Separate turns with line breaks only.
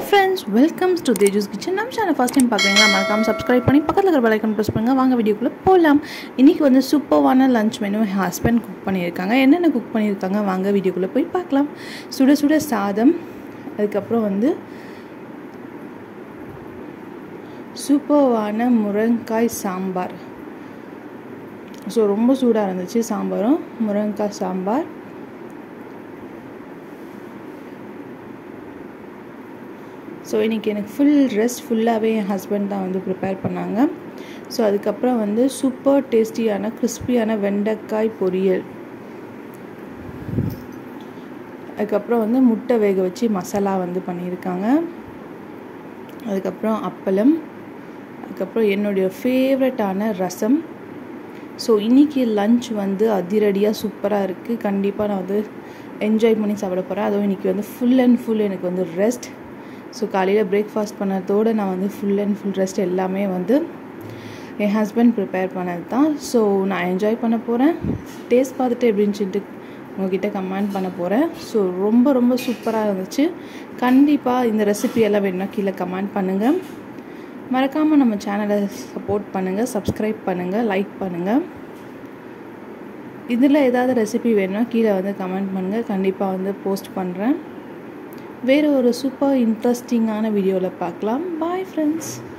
friends welcomes to Teju's kitchen நம்ம channel first time பார்க்குறீங்களா மறக்காம சப்ஸ்கிரைப் பண்ணி பக்கத்தில் இருக்கிற பெலைக்கன் ப்ரெஸ் பண்ணுங்க வாங்க வீடியோக்குள்ளே போகலாம் இன்றைக்கி வந்து சூப்பர்வான லஞ்ச் மெனு என் ஹஸ்பண்ட் குக் பண்ணியிருக்காங்க என்னென்ன குக் பண்ணியிருக்காங்க வாங்க வீடியோக்குள்ளே போய் பார்க்கலாம் சுட சுட சாதம் அதுக்கப்புறம் வந்து சூப்பர்வான முருங்காய் சாம்பார் ஸோ ரொம்ப சூடாக இருந்துச்சு சாம்பாரும் முருங்காய் சாம்பார் ஸோ இன்றைக்கி எனக்கு ஃபுல் ரெஸ்ட் ஃபுல்லாகவே என் ஹஸ்பண்ட் தான் வந்து ப்ரிப்பேர் பண்ணாங்க ஸோ அதுக்கப்புறம் வந்து சூப்பர் டேஸ்டியான கிறிஸ்பியான வெண்டைக்காய் பொரியல் அதுக்கப்புறம் வந்து முட்டை வேக வச்சு மசாலா வந்து பண்ணியிருக்காங்க அதுக்கப்புறம் அப்பளம் அதுக்கப்புறம் என்னுடைய ஃபேவரட்டான ரசம் ஸோ இன்றைக்கி லஞ்ச் வந்து அதிரடியாக சூப்பராக இருக்குது கண்டிப்பாக நான் வந்து என்ஜாய் பண்ணி சாப்பிட போகிறேன் அதுவும் இன்றைக்கி வந்து ஃபுல் அண்ட் ஃபுல் எனக்கு வந்து ரெஸ்ட் ஸோ காலையில் பிரேக்ஃபாஸ்ட் பண்ணதோடு நான் வந்து ஃபுல் அண்ட் ஃபுல் ரெஸ்ட் எல்லாமே வந்து என் ஹஸ்பண்ட் ப்ரிப்பேர் பண்ணது தான் ஸோ நான் என்ஜாய் பண்ண போகிறேன் டேஸ்ட் பார்த்துட்டு எப்படின்னு சொல்லிட்டு உங்ககிட்ட கமெண்ட் பண்ண போகிறேன் ஸோ ரொம்ப ரொம்ப சூப்பராக இருந்துச்சு கண்டிப்பாக இந்த ரெசிபி எல்லாம் வேணும்னா கீழே கமெண்ட் பண்ணுங்கள் மறக்காமல் நம்ம சேனலை சப்போர்ட் பண்ணுங்கள் சப்ஸ்கிரைப் பண்ணுங்கள் லைக் பண்ணுங்கள் இதில் ஏதாவது ரெசிபி வேணும்னா கீழே வந்து கமெண்ட் பண்ணுங்கள் கண்டிப்பாக வந்து போஸ்ட் பண்ணுறேன் வேறு ஒரு சூப்பர் இன்ட்ரெஸ்டிங்கான வீடியோவில் பார்க்கலாம் பாய் ஃப்ரெண்ட்ஸ்